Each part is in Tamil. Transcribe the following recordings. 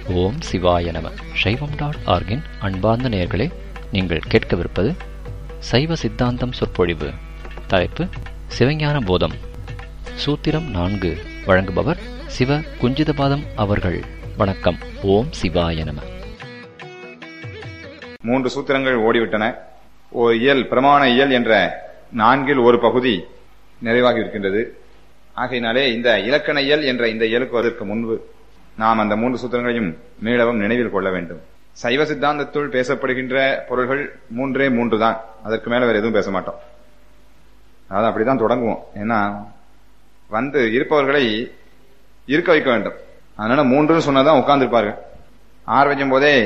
ஓம் சிவாய நம சைவம் டாட் ஆர்கின் அன்பார்ந்த நேயர்களே நீங்கள் கேட்கவிருப்பது சைவ சித்தாந்தம் சொற்பொழிவு தலைப்பு சிவஞான போதம் சூத்திரம் நான்கு வழங்குபவர் சிவ குஞ்சிதபாதம் அவர்கள் வணக்கம் ஓம் சிவாய நம மூன்று சூத்திரங்கள் ஓடிவிட்டன ஒரு இயல் பிரமாண இயல் என்ற நான்கில் ஒரு பகுதி நிறைவாகி இருக்கின்றது ஆகையினாலே இந்த இலக்கண இயல் என்ற இந்த இயலுக்கு வருவதற்கு முன்பு நாம் அந்த மூன்று சூத்திரங்களையும் மீளவும் நினைவில் கொள்ள வேண்டும் சைவ சித்தாந்தத்துள் பேசப்படுகின்ற பொருள்கள் மூன்றே மூன்று தான் அதற்கு மேல வேற எதுவும் பேச மாட்டோம் அதாவது அப்படிதான் தொடங்குவோம் ஏன்னா வந்து இருப்பவர்களை இருக்க வைக்க வேண்டும் அதனால மூன்றுன்னு சொன்னாதான் உட்கார்ந்துருப்பார்கள் ஆறு வைக்கும் போதே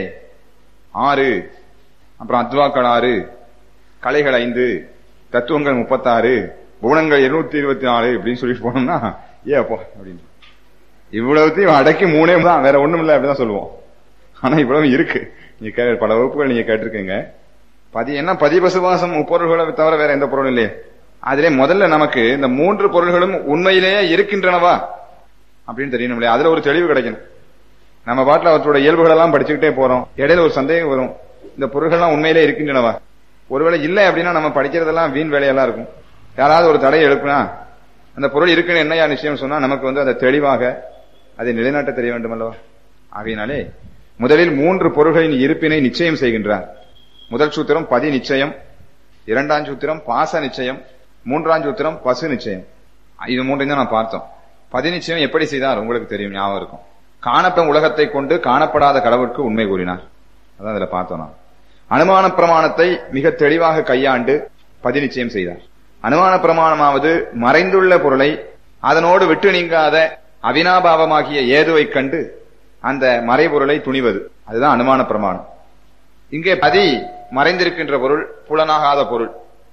ஆறு அப்புறம் அத்வாக்கள் ஆறு கலைகள் ஐந்து தத்துவங்கள் முப்பத்தாறு குணங்கள் இருநூத்தி இருபத்தி நாலு அப்படின்னு சொல்லிட்டு போனோம்னா ஏ அப்போ அப்படின்னு இவ்வளவுத்தையும் அடக்கி மூணே தான் வேற ஒண்ணும் இல்லை அப்படிதான் சொல்லுவோம் ஆனா இவ்வளவு இருக்கு நீங்க கே- பல வகுப்புகள் நீங்க கேட்டிருக்கீங்க பதி என்ன பதிபசுவாசம் முப்பொருள்களை தவிர வேற எந்த பொருளும் இல்லையே அதிலே முதல்ல நமக்கு இந்த மூன்று பொருள்களும் உண்மையிலேயே இருக்கின்றனவா அப்படின்னு தெரியணும் இல்லையா அதுல ஒரு தெளிவு கிடைக்கணும் நம்ம பாட்டுல அவற்றோட இயல்புகள் எல்லாம் படிச்சுக்கிட்டே போறோம் இடையில ஒரு சந்தேகம் வரும் இந்த பொருள்கள்லாம் உண்மையிலே இருக்கின்றனவா ஒருவேளை இல்லை அப்படின்னா நம்ம படிக்கிறதெல்லாம் வீண் வேலையெல்லாம் இருக்கும் யாராவது ஒரு தடையை எழுப்புனா அந்த பொருள் இருக்குன்னு என்னையா நிச்சயம் சொன்னா நமக்கு வந்து அதை தெளிவாக அதை நிலைநாட்ட தெரிய வேண்டும் அல்லவா ஆகையினாலே முதலில் மூன்று பொருள்களின் இருப்பினை நிச்சயம் செய்கின்றார் முதல் சூத்திரம் பதி நிச்சயம் இரண்டாம் சூத்திரம் பாச நிச்சயம் மூன்றாம் சூத்திரம் பசு நிச்சயம் இது மூன்றையும் தான் நான் பார்த்தோம் பதி நிச்சயம் எப்படி செய்தார் உங்களுக்கு தெரியும் ஞாபகம் இருக்கும் காணப்படும் உலகத்தை கொண்டு காணப்படாத கடவுளுக்கு உண்மை கூறினார் அதான் அதுல பார்த்தோம் நான் அனுமான பிரமாணத்தை மிக தெளிவாக கையாண்டு பதி நிச்சயம் செய்தார் அனுமான பிரமாணமாவது மறைந்துள்ள பொருளை அதனோடு விட்டு நீங்காத அவினாபாவமாகிய ஏதுவைக் கண்டு அந்த மறைபொருளை துணிவது அதுதான் அனுமான பிரமாணம் இங்கே பதி மறைந்திருக்கின்ற பொருள் புலனாகாத பொருள்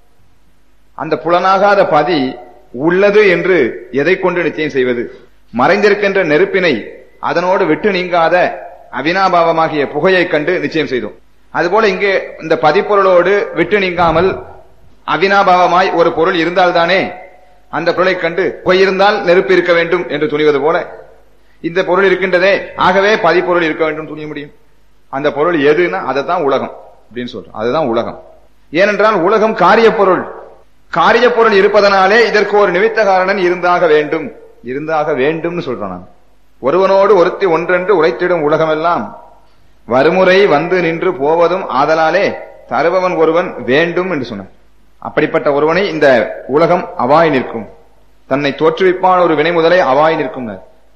அந்த புலனாகாத பதி உள்ளது என்று எதை கொண்டு நிச்சயம் செய்வது மறைந்திருக்கின்ற நெருப்பினை அதனோடு விட்டு நீங்காத அவினாபாவமாகிய புகையைக் கண்டு நிச்சயம் செய்தோம் அதுபோல இங்கே இந்த பதிப்பொருளோடு விட்டு நீங்காமல் அவினாபாவமாய் ஒரு பொருள் இருந்தால்தானே அந்த பொருளைக் கண்டு புகை இருந்தால் நெருப்பு இருக்க வேண்டும் என்று துணிவது போல இந்த பொருள் இருக்கின்றதே ஆகவே பதிப்பொருள் இருக்க வேண்டும் துணிய முடியும் அந்த பொருள் எதுன்னா அதுதான் உலகம் அப்படின்னு சொல்றோம் அதுதான் உலகம் ஏனென்றால் உலகம் காரிய பொருள் காரிய பொருள் இருப்பதனாலே இதற்கு ஒரு நிமித்த காரணன் இருந்தாக வேண்டும் இருந்தாக வேண்டும்னு சொல்றோம் நான் ஒருவனோடு ஒருத்தி ஒன்றென்று உழைத்திடும் உலகமெல்லாம் வருமுறை வந்து நின்று போவதும் ஆதலாலே தருபவன் ஒருவன் வேண்டும் என்று சொன்னார் அப்படிப்பட்ட ஒருவனை இந்த உலகம் அவாய் நிற்கும் தன்னை தோற்றுவிப்பான் ஒரு வினை முதலை அவாய் நிற்கும்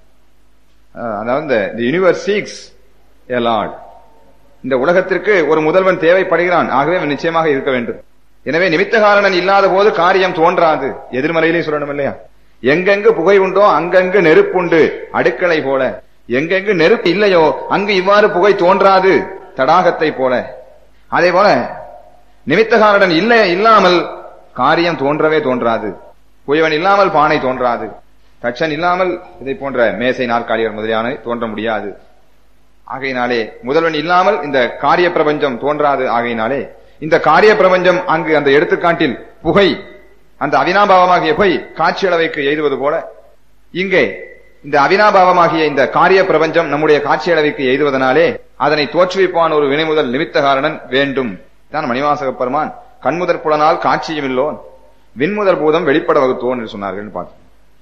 அதாவது இந்த யூனிவர்ஸ் சீக்ஸ் a lord இந்த உலகத்திற்கு ஒரு முதல்வன் தேவைப்படுகிறான் ஆகவே அவன் நிச்சயமாக இருக்க வேண்டும் எனவே நிமித்த காரணன் இல்லாத போது காரியம் தோன்றாது எதிர்மறையிலே சொல்லணும் இல்லையா எங்கெங்கு புகை உண்டோ அங்கங்கு நெருப்புண்டு அடுக்களை போல எங்கெங்கு நெருப்பு இல்லையோ அங்கு இவ்வாறு புகை தோன்றாது தடாகத்தை போல அதே போல நிமித்த காரணன் இல்லை இல்லாமல் காரியம் தோன்றவே தோன்றாது குயவன் இல்லாமல் பானை தோன்றாது தட்சன் இல்லாமல் இதை போன்ற மேசை நாற்காலிகள் முதலியான தோன்ற முடியாது ஆகையினாலே முதல்வன் இல்லாமல் இந்த காரிய பிரபஞ்சம் தோன்றாது ஆகையினாலே இந்த காரிய பிரபஞ்சம் அங்கு அந்த எடுத்துக்காட்டில் புகை அந்த அவினாபாவமாகிய புகை காட்சி அளவைக்கு எய்துவது போல இங்கே இந்த அவினாபாவமாகிய இந்த காரிய பிரபஞ்சம் நம்முடைய காட்சி அளவைக்கு எய்துவதனாலே அதனை தோற்றுவிப்பான் ஒரு வினை முதல் நிமித்த காரணன் வேண்டும் தான் மணிவாசக பெருமான் கண்முதற் புலனால் காட்சியும் இல்லோன் விண்முதல் பூதம் வெளிப்பட வகுத்தோன் என்று சொன்னார்கள் பார்த்தோம்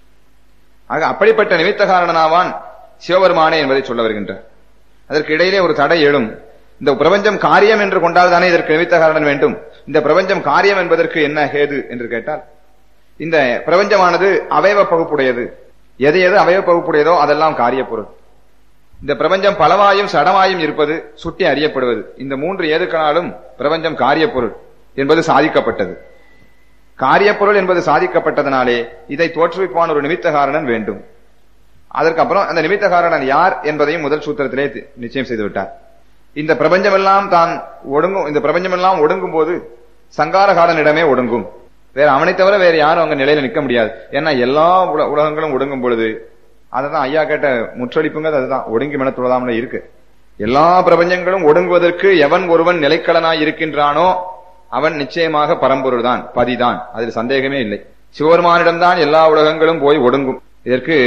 ஆக அப்படிப்பட்ட நிமித்த காரணனாவான் சிவபெருமானே என்பதை சொல்ல வருகின்றார் அதற்கு இடையிலே ஒரு தடை எழும் இந்த பிரபஞ்சம் காரியம் என்று கொண்டால் தானே இதற்கு நிமித்த காரணம் வேண்டும் இந்த பிரபஞ்சம் காரியம் என்பதற்கு என்ன ஹேது என்று கேட்டால் இந்த பிரபஞ்சமானது அவயவ பகுப்புடையது எது எது அவயவ பகுப்புடையதோ அதெல்லாம் காரிய பொருள் இந்த பிரபஞ்சம் பலவாயும் சடமாயும் இருப்பது சுட்டி அறியப்படுவது இந்த மூன்று ஏதுக்கனாலும் பிரபஞ்சம் காரிய பொருள் என்பது சாதிக்கப்பட்டது காரிய பொருள் என்பது சாதிக்கப்பட்டதனாலே இதை தோற்றுவிப்பான் ஒரு நிமித்த காரணன் வேண்டும் அதற்கப்புறம் அந்த நிமித்த காரணன் யார் என்பதையும் முதல் சூத்திரத்திலே தி- நிச்சயம் செய்து விட்டார் இந்த பிரபஞ்சமெல்லாம் தான் ஒடுங்கும் இந்த பிரபஞ்சமெல்லாம் ஒடுங்கும் போது சங்காரகாரனிடமே ஒடுங்கும் வேற அவனை தவிர வேற யாரும் அங்க நிலையில நிக்க முடியாது ஏன்னா எல்லா உல- உலகங்களும் ஒடுங்கும் பொழுது அததான் ஐயா கேட்ட முற்றளிப்புங்கிறது அதுதான் ஒடுங்கி மனத்துள்ளதாமல இருக்கு எல்லா பிரபஞ்சங்களும் ஒடுங்குவதற்கு எவன் ஒருவன் நிலைக்கலனாய் இருக்கின்றானோ அவன் நிச்சயமாக பரம்பொருள் தான் பதிதான் அதில் சந்தேகமே இல்லை சிவபெருமானிடம்தான் எல்லா உலகங்களும் போய் ஒடுங்கும் இதற்கு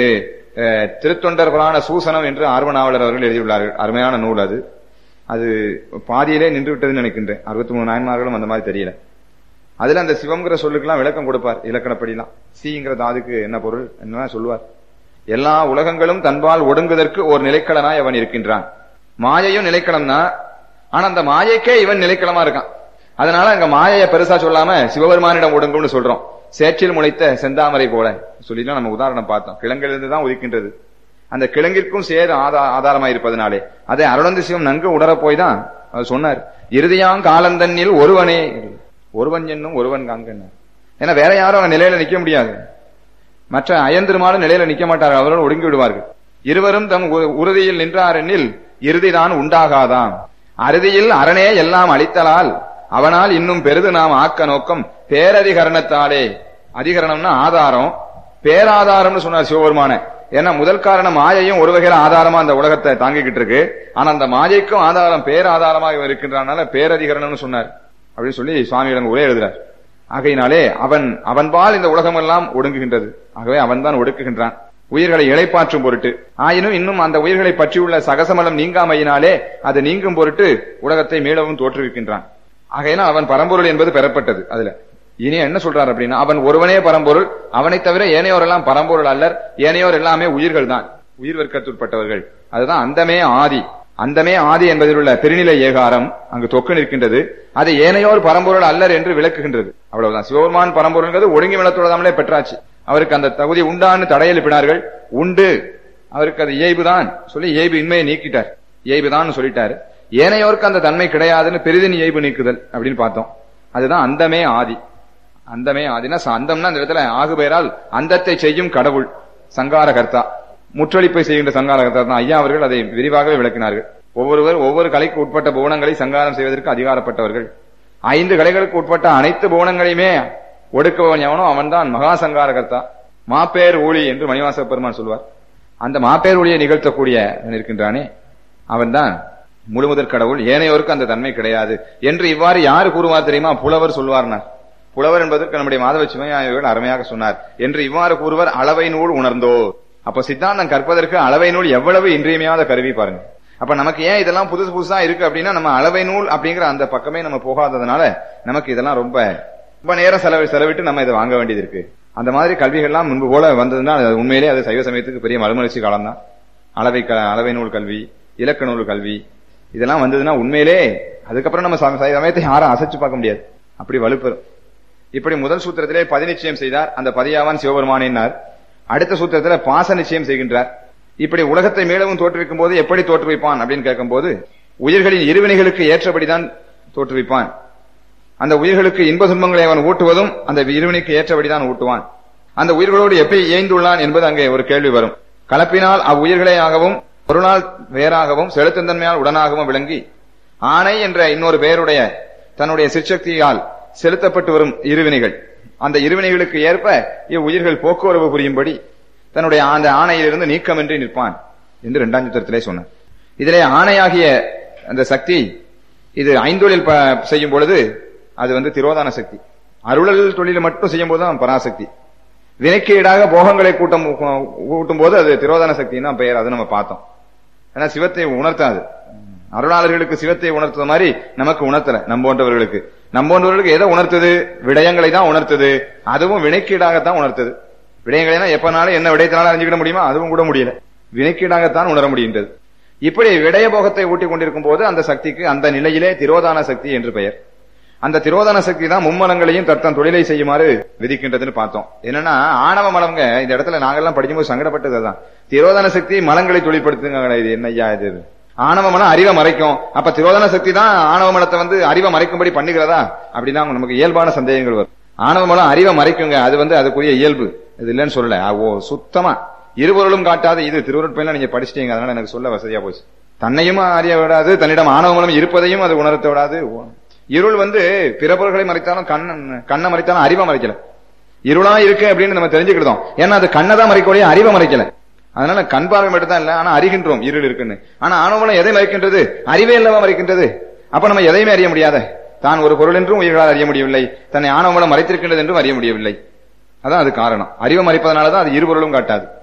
அஹ், திருத்தொண்டர் புராண சூசனம் என்று ஆர்வநாவலர் அவர்கள் எழுதியுள்ளார்கள் அருமையான நூல் அது அது பாதியிலே நின்று விட்டதுன்னு நினைக்கின்றேன் அறுபத்தி மூணு நாயன்மார்களும் அந்த மாதிரி தெரியல அதுல அந்த சிவம்ங்கிற சொல்லுக்கெல்லாம் விளக்கம் கொடுப்பார் இலக்கணப்படிலாம் சீங்கிற தாதுக்கு என்ன பொருள் என்ன சொல்லுவார் எல்லா உலகங்களும் தன்பால் ஒடுங்குவதற்கு ஒரு நிலைக்களனாய் அவன் இருக்கின்றான் மாயையும் நிலைக்களம் தான் ஆனா அந்த மாயைக்கே இவன் நிலைக்களமா இருக்கான் அதனால அங்க மாயைய பெருசா சொல்லாம சிவபெருமானிடம் ஒடுங்கும்னு சொல்றோம் சேற்றில் முளைத்த செந்தாமரை போல சொல்லிலாம் நம்ம உதாரணம் பார்த்தோம் கிழங்கிலிருந்து தான் உதிக்கின்றது அந்த கிழங்கிற்கும் சேர் ஆதா ஆதாரமா இருப்பதனாலே அதை அருளந்து சிவம் நன்கு உணர போய் தான் அவர் சொன்னார் இறுதியாங் காலந்தன்னில் ஒருவனே ஒருவன் என்னும் ஒருவன் காங்கன்னு ஏன்னா வேற யாரும் அவங்க நிலையில நிக்க முடியாது மற்ற அயந்திருமாலும் நிலையில நிக்க மாட்டார்கள் அவர்கள் ஒடுங்கி விடுவார்கள் இருவரும் தம் உ- உறுதியில் நின்றாரெனில் இறுதிதான் உண்டாகாதாம் அறுதியில் அரணே எல்லாம் அளித்தலால் அவனால் இன்னும் பெரிது நாம் ஆக்க நோக்கம் பேரதிகரணத்தாலே அதிகரணம்னா ஆதாரம் பேராதாரம்னு சொன்னார் சிவபெருமான ஏன்னா முதல் காரணம் மாயையும் ஒரு வகையில ஆதாரமா அந்த உலகத்தை தாங்கிக்கிட்டு இருக்கு ஆனா அந்த மாயைக்கும் ஆதாரம் பேராதாரமாக இவன் இருக்கின்றனால பேரதிகரணம்னு சொன்னார் அப்படின்னு சொல்லி சுவாமியிடம் உரை எழுதுறார் ஆகையினாலே அவன் அவன்பால் இந்த உலகம் எல்லாம் ஒடுங்குகின்றது ஆகவே அவன் தான் ஒடுக்குகின்றான் உயிர்களை இளைப்பாற்றும் பொருட்டு ஆயினும் இன்னும் அந்த உயிர்களை பற்றியுள்ள சகசமலம் நீங்காமையினாலே அது நீங்கும் பொருட்டு உலகத்தை மீளவும் தோற்றுவிக்கின்றான் ஆகையினால் அவன் பரம்பொருள் என்பது பெறப்பட்டது அதுல இனி என்ன சொல்றார் அப்படின்னா அவன் ஒருவனே பரம்பொருள் அவனை தவிர ஏனையோர் எல்லாம் பரம்பொருள் அல்லர் ஏனையோர் எல்லாமே உயிர்கள் தான் உயிர் வர்க்கத்துட்பட்டவர்கள் அதுதான் அந்தமே ஆதி அந்தமே ஆதி என்பதில் உள்ள பெருநிலை ஏகாரம் அங்கு தொக்கு நிற்கின்றது அது ஏனையோர் பரம்பொருள் அல்லர் என்று விளக்குகின்றது அவ்வளவுதான் சிவபெருமான் பரம்பொருள்ங்கிறது ஒழுங்கி விளத்துள்ளதாமலே பெற்றாச்சு அவருக்கு அந்த தகுதி உண்டான்னு தடையெழுப்பினார்கள் உண்டு அவருக்கு அது இயல்புதான் சொல்லி இயல்பு இன்மையை நீக்கிட்டார் இயல்புதான் சொல்லிட்டாரு ஏனையோருக்கு அந்த தன்மை கிடையாதுன்னு பெரிதின் இயல்பு நீக்குதல் அப்படின்னு பார்த்தோம் அதுதான் அந்தமே ஆதி அந்தமே ஆதினா ச- அந்தம்னா அந்த இடத்துல ஆகு பெயரால் அந்தத்தை செய்யும் கடவுள் சங்காரகர்த்தா முற்றொழிப்பை செய்கின்ற சங்காரகர்த்தா தான் ஐயா அவர்கள் அதை விரிவாகவே விளக்கினார்கள் ஒவ்வொருவர் ஒவ்வொரு கலைக்கு உட்பட்ட புவனங்களை சங்காரம் செய்வதற்கு அதிகாரப்பட்டவர்கள் ஐந்து கலைகளுக்கு உட்பட்ட அனைத்து புவனங்களையுமே ஒடுக்குபவன் எவனோ அவன்தான் மகா சங்காரகர்த்தா மாப்பேர் ஊழி என்று மணிவாச பெருமான் சொல்வார் அந்த மாப்பேர் ஒளியை நிகழ்த்தக்கூடிய இருக்கின்றானே அவன்தான் முழுமுதற் கடவுள் ஏனையோருக்கு அந்த தன்மை கிடையாது என்று இவ்வாறு யாரு கூறுவார் தெரியுமா புலவர் சொல்வார்னார் புலவர் என்பதற்கு நம்முடைய மாதவ சிவஞானிகள் அருமையாக சொன்னார் என்று இவ்வாறு கூறுவர் அளவை நூல் உணர்ந்தோ அப்ப சித்தாந்தம் கற்பதற்கு அளவை நூல் எவ்வளவு இன்றியமையாத கருவி பாருங்க அப்ப நமக்கு ஏன் இதெல்லாம் புதுசு புதுசா இருக்கு அப்படின்னா நம்ம அளவை நூல் அப்படிங்கிற அந்த பக்கமே நம்ம போகாததுனால நமக்கு இதெல்லாம் ரொம்ப ரொம்ப நேரம் செலவு செலவிட்டு நம்ம இதை வாங்க வேண்டியது இருக்கு அந்த மாதிரி கல்விகள்லாம் முன்பு போல வந்ததுன்னா அது உண்மையிலே அது சைவ சமயத்துக்கு பெரிய மறுமலர்ச்சி காலம் தான் அளவை க- அளவை நூல் கல்வி இலக்க நூல் கல்வி இதெல்லாம் வந்ததுன்னா உண்மையிலே அதுக்கப்புறம் நம்ம சம- சைவ சமயத்தை யாரும் அசைச்சு பார்க்க முடியாது அப்படி வலுப்பெறும் இப்படி முதல் சூத்திரத்திலே பதி நிச்சயம் செய்தார் அந்த பதியாவான் சிவபெருமானினார் அடுத்த சூத்திரத்துல பாச நிச்சயம் செய்கின்றார் இப்படி உலகத்தை மீளவும் தோற்றுவிக்கும் போது எப்படி தோற்றுவிப்பான் அப்படின்னு கேட்கும்போது உயிர்களின் இருவினைகளுக்கு ஏற்றபடிதான் தோற்றுவிப்பான் அந்த உயிர்களுக்கு இன்ப துன்பங்களை அவன் ஊட்டுவதும் அந்த இருவினைக்கு ஏற்றபடிதான் ஊட்டுவான் அந்த உயிர்களோடு எப்படி இயைந்துள்ளான் என்பது அங்கே ஒரு கேள்வி வரும் கலப்பினால் அவ்வுயிர்களேயாகவும் பொருளால் வேறாகவும் செலுத்தந்தன்மையால் உடனாகவும் விளங்கி ஆணை என்ற இன்னொரு பெயருடைய தன்னுடைய சிற்சக்தியால் செலுத்தப்பட்டு வரும் இருவினைகள் அந்த இருவினைகளுக்கு ஏற்ப இவ்வுயிர்கள் போக்குவரவு புரியும்படி தன்னுடைய அந்த ஆணையிலிருந்து நீக்கமின்றி நிற்பான் என்று இரண்டாம் சித்திரத்திலே சொன்னார் இதிலே ஆணையாகிய அந்த சக்தி இது ஐந்தொழில் ப- செய்யும் பொழுது அது வந்து திரோதான சக்தி அருளல் தொழில் மட்டும் செய்யும் போது தான் பராசக்தி வினைக்கு ஈடாக போகங்களை கூட்டம் கூட்டும் போது அது திரோதான சக்தின்னு தான் பெயர் அது நம்ம பார்த்தோம் ஏன்னா சிவத்தை உணர்த்தாது அருளாளர்களுக்கு சிவத்தை உணர்த்தது மாதிரி நமக்கு உணர்த்தல நம்போன்றவர்களுக்கு நம்போன்றவர்களுக்கு எதை உணர்த்தது விடயங்களை தான் உணர்த்தது அதுவும் வினைக்கீடாகத்தான் உணர்த்தது விடயங்களை எப்பனாலும் என்ன விடயத்தினாலும் அறிஞ்சுக்கிட முடியுமா அதுவும் கூட முடியல வினைக்கீடாகத்தான் உணர முடிகின்றது இப்படி விடய போகத்தை ஊட்டிக் கொண்டிருக்கும் போது அந்த சக்திக்கு அந்த நிலையிலே திரோதான சக்தி என்று பெயர் அந்த திரோதான சக்தி தான் மும்மலங்களையும் தத்தம் தொழிலை செய்யுமாறு விதிக்கின்றதுன்னு பார்த்தோம் என்னன்னா ஆணவ மலம்ங்க இந்த இடத்துல நாங்கெல்லாம் படிக்கும்போது சங்கடப்பட்டது அதான் திரோதான சக்தி மலங்களை தொழிற்படுத்துங்க இது என்னய்யா இது ஆணவ மலம் அறிவை மறைக்கும் அப்ப திரோதான சக்தி தான் ஆணவ மலத்தை வந்து அறிவை மறைக்கும்படி பண்ணுகிறதா அப்படின்னா நமக்கு இயல்பான சந்தேகங்கள் வரும் ஆணவ மலம் அறிவை மறைக்குங்க அது வந்து அதுக்குரிய இயல்பு இது இல்லைன்னு சொல்லல ஆ, ஓ சுத்தமா இருபொருளும் காட்டாத இது திருவருட்பயன்ல நீங்க படிச்சிட்டீங்க அதனால எனக்கு சொல்ல வசதியா போச்சு தன்னையும் அறிய விடாது தன்னிடம் ஆணவ மலம் இருப்பதையும் அது உணர்த்த விடாது ஓ. இருள் வந்து பிற பொருள்களை மறைத்தாலும் கண்ணன் கண்ணை மறைத்தாலும் அறிவை மறைக்கல இருளா இருக்கு அப்படின்னு நம்ம தெரிஞ்சுக்கிட்டோம் ஏன்னா அது கண்ணை தான் மறைக்கொழிய அறிவை மறைக்கல அதனால கண் பார்வை மட்டும் தான் இல்ல ஆனா அறிகின்றோம் இருள் இருக்குன்னு ஆனா ஆணவமலம் எதை மறைக்கின்றது அறிவே இல்லவா மறைக்கின்றது அப்ப நம்ம எதையுமே அறிய முடியாத தான் ஒரு பொருள் என்றும் உயிர்களால் அறிய முடியவில்லை தன்னை ஆணவமலம் மறைத்திருக்கின்றது என்றும் அறிய முடியவில்லை அதான் அது காரணம் அறிவை மறைப்பதனாலதான் அது இருபொருளும் காட்டாது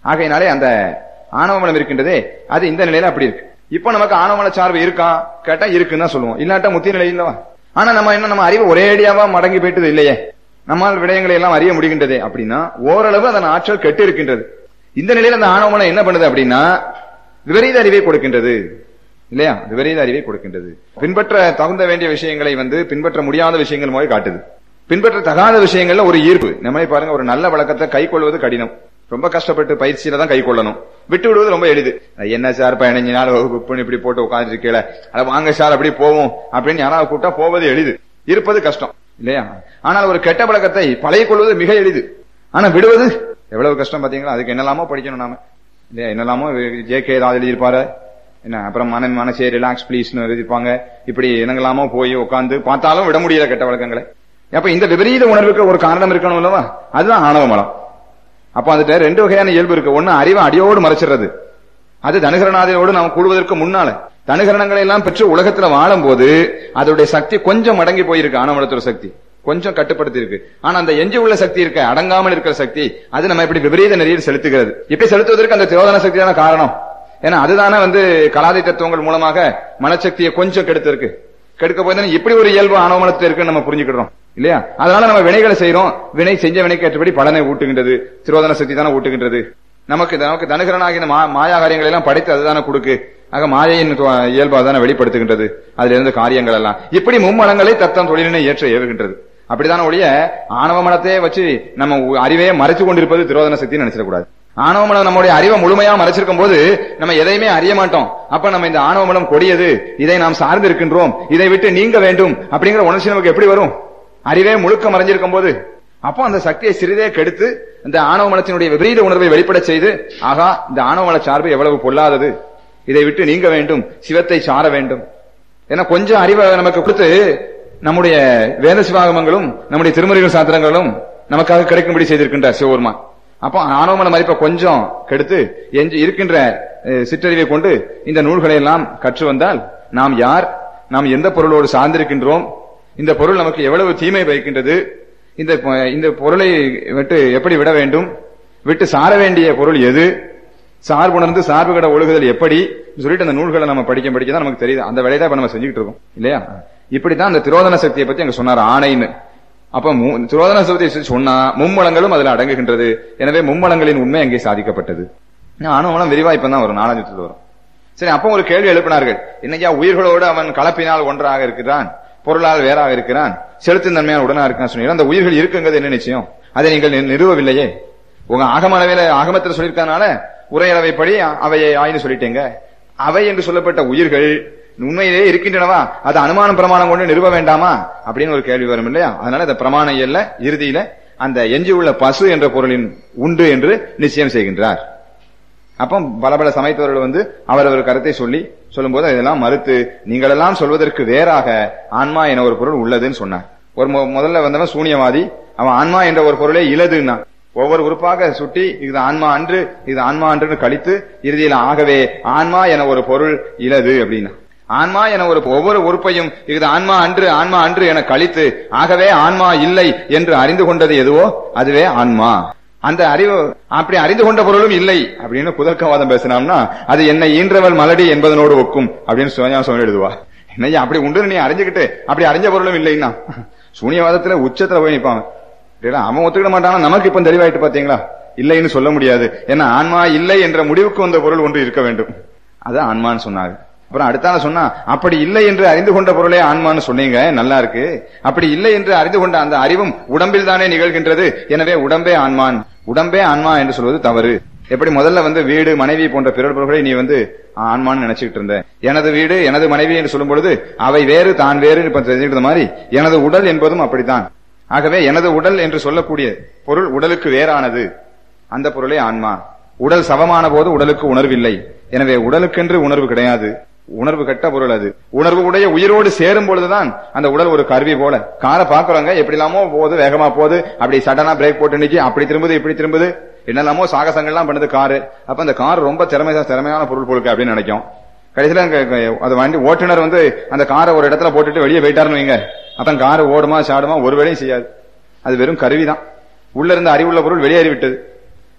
ஆகையினாலே அந்த ஆணவமலம் இருக்கின்றதே அது இந்த நிலையில அப்படி இருக்கு இப்ப நமக்கு ஆணவமல சார்பு இருக்கா கேட்டா இருக்குன்னு தான் சொல்லுவோம் இல்லாட்டா முத்தி நிலை இல்லவா ஆனா நம்ம என்ன நம்ம அறிவு ஒரேடியாவா மடங்கி போயிட்டது இல்லையே நம்மால் விடயங்களை எல்லாம் அறிய முடிகின்றதே அப்படின்னா ஓரளவு அதன் ஆற்றல் கெட்டு இருக்கின்றது இந்த நிலையில அந்த ஆணவமலம் என்ன பண்ணுது அப்படின்னா விபரீத அறிவை கொடுக்கின்றது இல்லையா விபரீத அறிவை கொடுக்கின்றது பின்பற்ற தகுந்த வேண்டிய விஷயங்களை வந்து பின்பற்ற முடியாத விஷயங்கள் மூலம் காட்டுது பின்பற்ற தகாத விஷயங்கள்ல ஒரு ஈர்ப்பு நம்மளே பாருங்க ஒரு நல்ல வழக்கத்தை கை கொள்வது கடினம் ரொம்ப கஷ்டப்பட்டு பயிற்சியில தான் கை கொள்ளணும் விட்டு விடுவது ரொம்ப எளிது என்ன சார் பதினஞ்சு நாள் வகுப்புன்னு இப்படி போட்டு உட்காந்துட்டு இருக்கல அட வாங்க சார் அப்படி போவோம் அப்படின்னு யாராவது கூட்டா போவது எளிது இருப்பது கஷ்டம் இல்லையா ஆனால் ஒரு கெட்ட பழக்கத்தை பழகிக் கொள்வது மிக எளிது ஆனா விடுவது எவ்வளவு கஷ்டம் பாத்தீங்களா அதுக்கு என்னெல்லாமோ படிக்கணும் நாம இல்லையா என்னெல்லாமோ ஜே கே ஏதாவது எழுதியிருப்பாரு என்ன அப்புறம் மன மனசே ரிலாக்ஸ் ப்ளீஸ்னு எழுதிருப்பாங்க இப்படி என்னங்களாமோ போய் உட்காந்து பார்த்தாலும் விட முடியல கெட்ட வழக்கங்களை அப்ப இந்த விபரீத உணர்வுக்கு ஒரு காரணம் இருக்கணும் இல்லவா அதுதான் ஆணவ மலம் அப்ப அதுல ரெண்டு வகையான இயல்பு இருக்கு ஒண்ணு அறிவை அடியோடு மறைச்சிடுறது அது தனுகரணாதையோடு நாம் கூடுவதற்கு முன்னால தனுகரணங்களை எல்லாம் பெற்று உலகத்துல வாழும் போது அதோடைய சக்தி கொஞ்சம் அடங்கி போயிருக்கு ஆணவமலத்தோட சக்தி கொஞ்சம் கட்டுப்படுத்தி இருக்கு ஆனா அந்த எஞ்சி உள்ள சக்தி இருக்க அடங்காமல் இருக்கிற சக்தி அது நம்ம இப்படி விபரீத நெறியில் செலுத்துகிறது இப்படி செலுத்துவதற்கு அந்த திரோதன சக்தி தான காரணம் ஏன்னா அதுதானே வந்து கலாதி தத்துவங்கள் மூலமாக மனசக்தியை கொஞ்சம் கெடுத்திருக்கு கெடுக்க போய் இப்படி ஒரு இயல்பு ஆணவமலத்தில் இருக்குன்னு நம்ம புரிஞ்சுக்கிறோம் இல்லையா அதனால நம்ம வினைகளை செய்யறோம் வினை செஞ்ச வினைக்கு ஏற்றபடி பலனை ஊட்டுகின்றது திரோதன சக்தி தானே ஊட்டுகின்றது நமக்கு நமக்கு தனுகரனாகிய மாயா காரியங்களை எல்லாம் படைத்து அதுதானே கொடுக்கு ஆக மாயையின் இயல்பு அதான வெளிப்படுத்துகின்றது அதுல இருந்து காரியங்கள் எல்லாம் இப்படி மும்மலங்களை தத்தம் தொழிலினை ஏற்ற ஏவுகின்றது அப்படித்தான ஒழிய ஆணவ மனத்தையே வச்சு நம்ம அறிவையே மறைச்சு கொண்டிருப்பது திரோதன சக்தி நினைச்சிடக்கூடாது ஆணவ மலம் நம்முடைய அறிவை முழுமையா மறைச்சிருக்கும் போது நம்ம எதையுமே அறிய மாட்டோம் அப்ப நம்ம இந்த ஆணவ மலம் கொடியது இதை நாம் சார்ந்து இருக்கின்றோம் இதை விட்டு நீங்க வேண்டும் அப்படிங்கிற உணர்ச்சி நமக்கு எப்படி வரும் அறிவே முழுக்க மறைஞ்சிருக்கும் போது அப்போ அந்த சக்தியை சிறிதே கெடுத்து இந்த ஆணவ மலத்தினுடைய விபரீத உணர்வை வெளிப்பட செய்து ஆகா இந்த ஆணவ மல சார்பு எவ்வளவு பொல்லாதது இதை விட்டு நீங்க வேண்டும் சிவத்தை சார வேண்டும் ஏன்னா கொஞ்சம் அறிவை நமக்கு கொடுத்து நம்முடைய வேத சிவாகமங்களும் நம்முடைய திருமுறைகள் சாத்திரங்களும் நமக்காக கிடைக்கும்படி செய்திருக்கின்றார் சிவபெருமான் அப்போ ஆணவமன மதிப்பை கொஞ்சம் கெடுத்து எஞ்சி இருக்கின்ற சிற்றறிவை கொண்டு இந்த நூல்களை எல்லாம் கற்று வந்தால் நாம் யார் நாம் எந்த பொருளோடு சார்ந்திருக்கின்றோம் இந்த பொருள் நமக்கு எவ்வளவு தீமை வைக்கின்றது இந்த இந்த பொருளை விட்டு எப்படி விட வேண்டும் விட்டு சார வேண்டிய பொருள் எது சார்புணர்ந்து சார்பு கட ஒழுகுதல் எப்படி சொல்லிட்டு அந்த நூல்களை நம்ம படிக்க படிக்க தான் நமக்கு தெரியுது அந்த வேலையை தான் நம்ம செஞ்சுக்கிட்டு இருக்கோம் இல்லையா இப்படித்தான் அந்த திரோதன சக்தியை பத்தி அங்க சொன்னார் ஆணைன்னு அப்ப திரோதன சக்தியை சொன்னா மும்மலங்களும் அதுல அடங்குகின்றது எனவே மும்மலங்களின் உண்மை அங்கே சாதிக்கப்பட்டது ஆணவமலம் விரிவா இப்பதான் வரும் நாலாஞ்சு வரும் சரி அப்ப ஒரு கேள்வி எழுப்பினார்கள் என்னையா உயிர்களோடு அவன் கலப்பினால் ஒன்றாக இருக்கிறான் பொருளால் வேறாக இருக்கிறான் செலுத்தும் தன்மையான உடனா இருக்கான் சொன்னீங்க அந்த உயிர்கள் இருக்குங்கிறது என்ன நிச்சயம் அதை நீங்கள் நிறுவவில்லையே உங்க ஆகமளவில ஆகமத்தில் சொல்லியிருக்கனால உரையளவைப்படி அவையை ஆயின்னு சொல்லிட்டேங்க அவை என்று சொல்லப்பட்ட உயிர்கள் உண்மையிலேயே இருக்கின்றனவா அது அனுமானம் பிரமாணம் கொண்டு நிறுவ வேண்டாமா அப்படின்னு ஒரு கேள்வி வரும் இல்லையா அதனால இந்த பிரமாண இயல்ல இறுதியில அந்த எஞ்சி உள்ள பசு என்ற பொருளின் உண்டு என்று நிச்சயம் செய்கின்றார் அப்போ பல பல சமயத்தவர்கள் வந்து அவரவர் கருத்தை சொல்லி சொல்லும்போது இதெல்லாம் மறுத்து நீங்களெல்லாம் சொல்வதற்கு வேறாக ஆன்மா என ஒரு பொருள் உள்ளதுன்னு சொன்னார் ஒரு முதல்ல வந்தவன் சூனியவாதி அவன் ஆன்மா என்ற ஒரு பொருளே இலதுன்னா ஒவ்வொரு உறுப்பாக சுட்டி இது ஆன்மா அன்று இது ஆன்மா அன்றுன்னு கழித்து இறுதியில் ஆகவே ஆன்மா என ஒரு பொருள் இலது அப்படின்னா ஆன்மா என ஒரு ஒவ்வொரு உறுப்பையும் இது ஆன்மா அன்று ஆன்மா அன்று என கழித்து ஆகவே ஆன்மா இல்லை என்று அறிந்து கொண்டது எதுவோ அதுவே ஆன்மா அந்த அறிவு அப்படி அறிந்து கொண்ட பொருளும் இல்லை அப்படின்னு புதர்க்கவாதம் பேசினோம்னா அது என்னை ஈன்றவள் மலடி என்பதனோடு ஒக்கும் அப்படின்னு சோனியா சோனி எழுதுவா என்னையா அப்படி உண்டு நீ அறிஞ்சுக்கிட்டு அப்படி அறிஞ்ச பொருளும் இல்லைன்னா சூனியவாதத்துல உச்சத்துல போய் நிப்பாங்க அவன் ஒத்துக்கிட மாட்டானா நமக்கு இப்ப தெளிவாயிட்டு பாத்தீங்களா இல்லைன்னு சொல்ல முடியாது ஏன்னா ஆன்மா இல்லை என்ற முடிவுக்கு வந்த பொருள் ஒன்று இருக்க வேண்டும் அது ஆன்மான்னு சொன்னாங்க அப்புறம் அடுத்தால சொன்னா அப்படி இல்லை என்று அறிந்து கொண்ட பொருளே ஆன்மான்னு சொன்னீங்க நல்லா இருக்கு அப்படி இல்லை என்று அறிந்து கொண்ட அந்த அறிவும் உடம்பில் தானே நிகழ்கின்றது எனவே உடம்பே ஆன்மான் உடம்பே ஆன்மா என்று சொல்வது தவறு எப்படி முதல்ல வந்து வீடு மனைவி போன்ற பிறர் பொருள்களை நீ வந்து ஆன்மான்னு நினைச்சுக்கிட்டு இருந்த எனது வீடு எனது மனைவி என்று சொல்லும் பொழுது அவை வேறு தான் வேறு இப்ப தெரிஞ்சுக்கிட்ட மாதிரி எனது உடல் என்பதும் அப்படித்தான் ஆகவே எனது உடல் என்று சொல்லக்கூடிய பொருள் உடலுக்கு வேறானது அந்த பொருளே ஆன்மா உடல் சமமான போது உடலுக்கு உணர்வில்லை எனவே உடலுக்கென்று உணர்வு கிடையாது உணர்வு கட்ட பொருள் அது உணர்வு உடைய உயிரோடு சேரும் பொழுதுதான் அந்த உடல் ஒரு கருவி போல காரை பாக்குறவங்க எப்படி இல்லாமோ போகுது வேகமா போகுது அப்படி சடனா பிரேக் போட்டு நிக்கி அப்படி திரும்புது இப்படி திரும்புது என்னெல்லாமோ சாகசங்கள்லாம் பண்ணுது காரு அப்ப அந்த கார் ரொம்ப திறமை திறமையான பொருள் போலுக்கு அப்படின்னு நினைக்கும் கடைசியில அது வண்டி ஓட்டுநர் வந்து அந்த காரை ஒரு இடத்துல போட்டுட்டு வெளியே போயிட்டாருன்னு வைங்க அப்ப கார் ஓடுமா சாடுமா ஒரு வேலையும் செய்யாது அது வெறும் கருவிதான் உள்ள இருந்த அறிவுள்ள பொருள் வெளியேறி விட்டது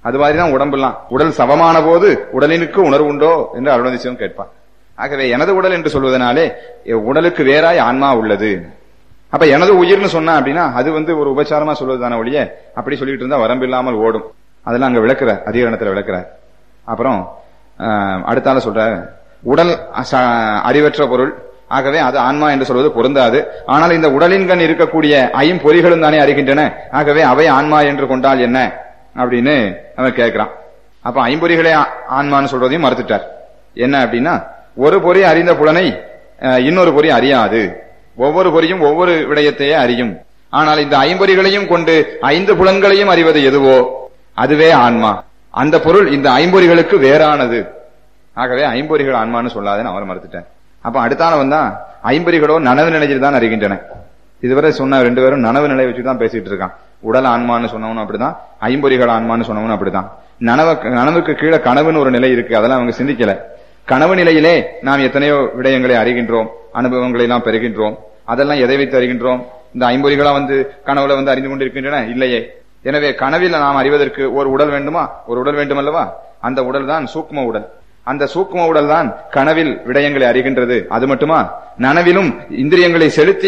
அது மாதிரிதான் உடம்பெல்லாம் உடல் சமமான போது உடலினுக்கு உணர்வு உண்டோ என்று அருணதிசிவம் கேட்பார் ஆகவே எனது உடல் என்று சொல்வதனாலே உடலுக்கு வேறாய் ஆன்மா உள்ளது அப்ப எனது உயிர்னு சொன்னா அப்படின்னா அது வந்து ஒரு உபச்சாரமா சொல்வதுதான ஒழிய அப்படி சொல்லிட்டு இருந்தா வரம்பு இல்லாமல் ஓடும் அதெல்லாம் அங்க விளக்குறார் அதிகரணத்துல விளக்குறார் அப்புறம் ஆஹ், அடுத்தால சொல்ற உடல் ச- அறிவற்ற பொருள் ஆகவே அது ஆன்மா என்று சொல்வது பொருந்தாது ஆனால் இந்த உடலின்கண் இருக்கக்கூடிய ஐம்பொறிகளும் தானே அறிகின்றன ஆகவே அவை ஆன்மா என்று கொண்டால் என்ன அப்படின்னு அவன் கேட்கிறான் அப்ப ஐம்பொறிகளே ஆ- ஆன்மான்னு சொல்றதையும் மறுத்துட்டார் என்ன அப்படின்னா ஒரு பொறி அறிந்த புலனை அஹ், இன்னொரு பொறி அறியாது ஒவ்வொரு பொறியும் ஒவ்வொரு விடயத்தையே அறியும் ஆனால் இந்த ஐம்பொறிகளையும் கொண்டு ஐந்து புலன்களையும் அறிவது எதுவோ அதுவே ஆன்மா அந்த பொருள் இந்த ஐம்பொறிகளுக்கு வேறானது ஆகவே ஐம்பொறிகள் ஆன்மான்னு சொல்லாதேன்னு அவர் மறுத்துட்டேன் அப்ப அடுத்தால வந்தா ஐம்பொறிகளோ நனவு நிலையில் தான் அறிகின்றன இதுவரை சொன்ன ரெண்டு பேரும் நனவு நிலை வச்சு தான் பேசிட்டு இருக்கான் உடல் ஆன்மான்னு சொன்னவனும் அப்படிதான் ஐம்பொறிகள் ஆன்மான்னு சொன்னவனும் அப்படிதான் நனவ நனவுக்கு கீழே கனவுன்னு ஒரு நிலை இருக்கு அதெல்லாம் அவங்க சிந்திக்கல கனவு நிலையிலே நாம் எத்தனையோ விடயங்களை அறிகின்றோம் அனுபவங்களை எல்லாம் பெறுகின்றோம் அதெல்லாம் எதை வைத்து அறிகின்றோம் இந்த ஐம்பொறிகளா வந்து கனவுல வந்து அறிந்து கொண்டிருக்கின்றன இல்லையே எனவே கனவில் நாம் அறிவதற்கு ஒரு உடல் வேண்டுமா ஒரு உடல் வேண்டும் அல்லவா அந்த உடல் தான் சூக்ம உடல் அந்த சூக்ம உடல் தான் கனவில் விடயங்களை அறிகின்றது அது மட்டுமா நனவிலும் இந்திரியங்களை செலுத்தி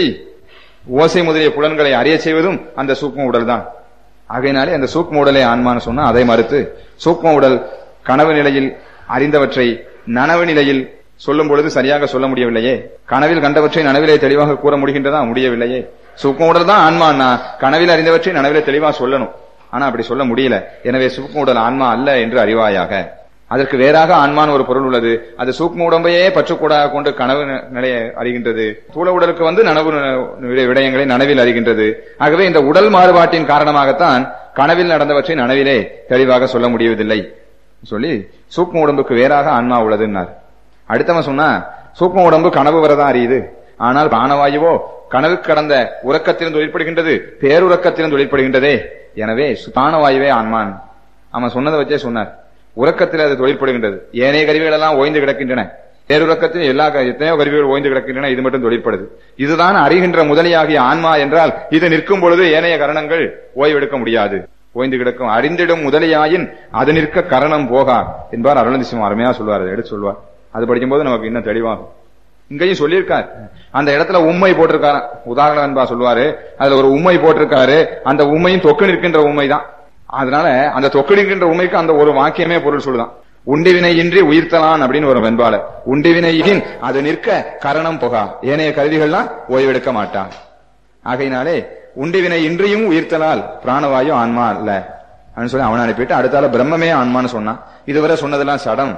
ஓசை முதலிய புலன்களை அறிய செய்வதும் அந்த சூக்ம உடல் தான் ஆகையினாலே அந்த சூக்ம உடலை ஆன்மான்னு சொன்னா அதை மறுத்து சூக்ம உடல் கனவு நிலையில் அறிந்தவற்றை நனவு நிலையில் சொல்லும் பொழுது சரியாக சொல்ல முடியவில்லையே கனவில் கண்டவற்றை நனவிலே தெளிவாக கூற முடிகின்றதா முடியவில்லையே சூக்ம உடல் தான் ஆன்மான்னா கனவில் அறிந்தவற்றை நனவிலே தெளிவா சொல்லணும் ஆனா அப்படி சொல்ல முடியல எனவே சூக்ம உடல் ஆன்மா அல்ல என்று அறிவாயாக அதற்கு வேறாக ஆன்மான் ஒரு பொருள் உள்ளது அது சூக்ம உடம்பையே பற்றுக்கூடாக கொண்டு கனவு ந- நிலையை அறிகின்றது தூள உடலுக்கு வந்து நனவு ந- விட- விடயங்களை நனவில் அறிகின்றது ஆகவே இந்த உடல் மாறுபாட்டின் காரணமாகத்தான் கனவில் நடந்தவற்றை நனவிலே தெளிவாக சொல்ல முடியவதில்லை சொல்லி சூக்ம உடம்புக்கு வேறாக ஆன்மா உள்ளதுன்னார் அடுத்தவன் சொன்னா சூக்ம உடம்பு கனவு வரதான் அறியுது ஆனால் பானவாயுவோ கனவு கடந்த உறக்கத்திலும் தொழிற்படுகின்றது பேருறக்கத்திலும் தொழிற்படுகின்றதே எனவே சு- பானவாயுவே ஆன்மான் அவன் சொன்னதை வச்சே சொன்னார் உறக்கத்தில் அது தொழிற்படுகின்றது ஏனைய கருவிகள் எல்லாம் ஓய்ந்து கிடக்கின்றன பேருறக்கத்தில் எல்லா க- எத்தனையோ கருவிகள் ஓய்ந்து கிடக்கின்றன இது மட்டும் தொழிற்படுது இதுதான் அறிகின்ற முதலியாகிய ஆன்மா என்றால் இது நிற்கும் பொழுது ஏனைய கரணங்கள் ஓய்வெடுக்க முடியாது ஓய்ந்து கிடக்கும் அறிந்திடும் முதலியாயின் அது நிற்க கரணம் போகா என்பார் அருணதிசிவம் அருமையா சொல்வார் அதை எடுத்து சொல்வார் அது படிக்கும்போது நமக்கு இன்னும் தெளிவாகும் இங்கேயும் சொல்லியிருக்கார் அந்த இடத்துல உண்மை போட்டிருக்காரு உதாரணம் என்பா சொல்லுவாரு அதுல ஒரு உண்மை போட்டிருக்காரு அந்த உண்மையும் தொக்கு நிற்கின்ற உண்மை தான் அதனால அந்த தொக்கு நிற்கின்ற உண்மைக்கு அந்த ஒரு வாக்கியமே பொருள் சொல்லுதான் உண்டிவினை இன்றி உயிர்த்தலான் அப்படின்னு ஒரு வெண்பால உண்டிவினையின் அது நிற்க கரணம் புகா ஏனைய கருவிகள்லாம் ஓய்வெடுக்க மாட்டான் ஆகையினாலே உண்டிவினை இன்றியும் உயிர்த்தலால் பிராணவாயு ஆன்மா அல்ல அப்படின்னு சொல்லி அவனை அனுப்பிட்டு அடுத்தால பிரம்மமே ஆன்மான்னு சொன்னான் இதுவரை சொன்னதெல்லாம் சடம்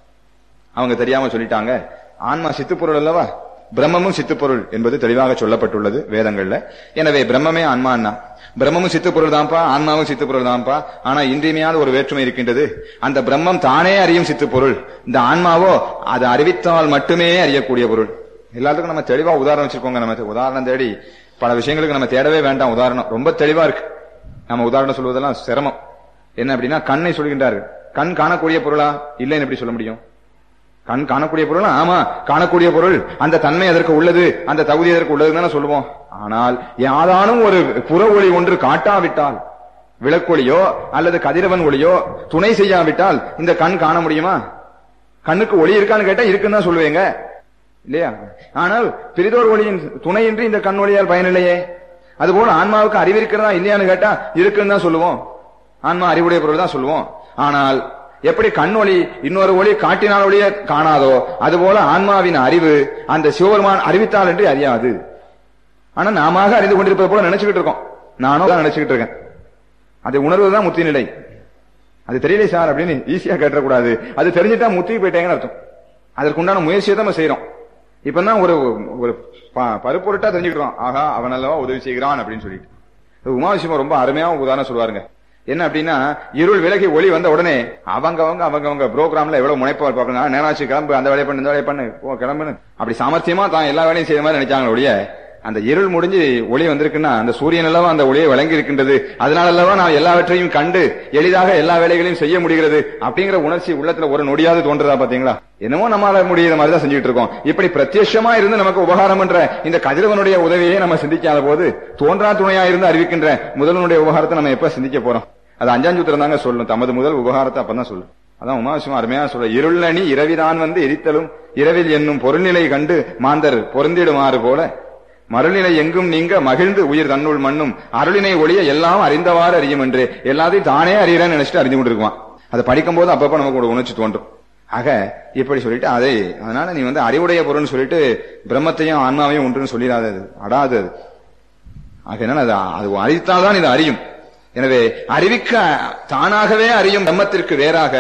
அவங்க தெரியாம சொல்லிட்டாங்க ஆன்மா சித்துப்பொருள் அல்லவா பிரம்மமும் சித்துப்பொருள் என்பது தெளிவாக சொல்லப்பட்டுள்ளது வேதங்கள்ல எனவே பிரம்மமே ஆன்மான்னா பிரம்மமும் சித்துப்பொருள் தான்ப்பா ஆன்மாவும் சித்துப்பொருள் தான்ப்பா ஆனா இன்றியமையாத ஒரு வேற்றுமை இருக்கின்றது அந்த பிரம்மம் தானே அறியும் சித்துப்பொருள் இந்த ஆன்மாவோ அது அறிவித்தால் மட்டுமே அறியக்கூடிய பொருள் எல்லாத்துக்கும் நம்ம தெளிவா உதாரணம் வச்சிருக்கோங்க நம்ம உதாரணம் தேடி பல விஷயங்களுக்கு நம்ம தேடவே வேண்டாம் உதாரணம் ரொம்ப தெளிவா இருக்கு நம்ம உதாரணம் சொல்வதெல்லாம் சிரமம் என்ன அப்படின்னா கண்ணை சொல்கின்றார்கள் கண் காணக்கூடிய பொருளா இல்லைன்னு எப்படி சொல்ல முடியும் கண் காணக்கூடிய பொருள் ஆமா காணக்கூடிய பொருள் அந்த தன்மை அதற்கு உள்ளது அந்த தகுதி அதற்கு உள்ளதுன்னு தானே சொல்லுவோம் ஆனால் யாதானும் ஒரு புற ஒளி ஒன்று காட்டாவிட்டால் விளக்கொளியோ அல்லது கதிரவன் ஒளியோ துணை செய்யாவிட்டால் இந்த கண் காண முடியுமா கண்ணுக்கு ஒளி இருக்கான்னு கேட்டா இருக்குன்னு தான் சொல்லுவீங்க இல்லையா ஆனால் பிரிதோர் ஒளியின் துணையின்றி இந்த கண் ஒளியால் பயனில்லையே அதுபோல ஆன்மாவுக்கு அறிவு இருக்கிறதா இல்லையான்னு கேட்டா இருக்குன்னு தான் சொல்லுவோம் ஆன்மா அறிவுடைய பொருள் தான் சொல்லுவோம் ஆனால் எப்படி கண் ஒளி இன்னொரு ஒளி காட்டினால் ஒளிய காணாதோ அதுபோல ஆன்மாவின் அறிவு அந்த சிவபெருமான் அறிவித்தால் என்று அறியாது ஆனா நாம அறிந்து கொண்டிருப்பது போல நினைச்சுக்கிட்டு இருக்கோம் நானும் தான் நினைச்சுக்கிட்டு இருக்கேன் அதை உணர்வதுதான் முத்தி நிலை அது தெரியல சார் அப்படின்னு ஈஸியா கேட்டக்கூடாது அது தெரிஞ்சுட்டா முத்தி போயிட்டேங்கன்னு அர்த்தம் அதற்குண்டான முயற்சியை தான் நம்ம செய்யறோம் இப்பதான் ஒரு ஒரு ப- பருப்பொருட்டா தெரிஞ்சுக்கிறோம் ஆகா அவன் அல்லவா உதவி செய்கிறான் அப்படின்னு சொல்லிட்டு உமாவிஷயம் ரொம்ப அருமையா உதாரணம் சொல்லுவாருங்க என்ன அப்படின்னா இருள் விலகி ஒளி வந்த உடனே அவங்க அவங்க அவங்க அவங்க ப்ரோக்ராம்ல எவ்வளவு முனைப்பா பார்க்கணும் நேராச்சு கிளம்பு அந்த வேலையை பண்ணு இந்த வேலையை பண்ணு ஓ கிளம்புன்னு அப்படி சாமர்த்தியமா தான் எல்லா வேலையும் செய்யற மாதிரி நினைச்சாங்க ஒழிய அந்த இருள் முடிஞ்சு ஒளி வந்திருக்குன்னா அந்த சூரியன் அல்லவா அந்த ஒளியை வழங்கி இருக்கின்றது அதனால அல்லவா நான் எல்லாவற்றையும் கண்டு எளிதாக எல்லா வேலைகளையும் செய்ய முடிகிறது அப்படிங்கிற உணர்ச்சி உள்ளத்துல ஒரு நொடியாவது தோன்றதா பாத்தீங்களா என்னமோ நம்மால முடியாத மாதிரி தான் செஞ்சுட்டு இருக்கோம் இப்படி பிரத்யட்சமா இருந்து நமக்கு உபகாரம் பண்ற இந்த கதிரவனுடைய உதவியை நம்ம சிந்திக்காத போது தோன்றா துணையா இருந்து அறிவிக்கின்ற முதல்வனுடைய உபகாரத்தை நம்ம எப்ப சிந்திக்க போறோம் அது அஞ்சாம் சூத்திரம் தாங்க சொல்லும் தமது முதல் உபகாரத்தை அப்பதான் சொல்லும் அதான் உமாசிவம் அருமையா சொல்ல இருளணி இரவிதான் வந்து எரித்தலும் இரவில் என்னும் பொருள்நிலை கண்டு மாந்தர் பொருந்திடுமாறு போல மருளினை எங்கும் நீங்க மகிழ்ந்து உயிர் தன்னுள் மண்ணும் அருளினை ஒளிய எல்லாம் அறிந்தவாறு அறியும் என்று எல்லாத்தையும் தானே அறியறேன்னு நினைச்சிட்டு அறிஞ்சு கொண்டிருக்குவான் அதை படிக்கும் போது அப்பப்ப நமக்கு ஒரு உணர்ச்சி தோன்றும் ஆக இப்படி சொல்லிட்டு அதை அதனால நீ வந்து அறிவுடைய பொருள்னு சொல்லிட்டு பிரம்மத்தையும் ஆன்மாவையும் ஒன்றுன்னு சொல்லிடாது அது அடாது அது ஆக என்ன அது அது அறிவித்தால்தான் இது அறியும் எனவே அறிவிக்க தானாகவே அறியும் பிரம்மத்திற்கு வேறாக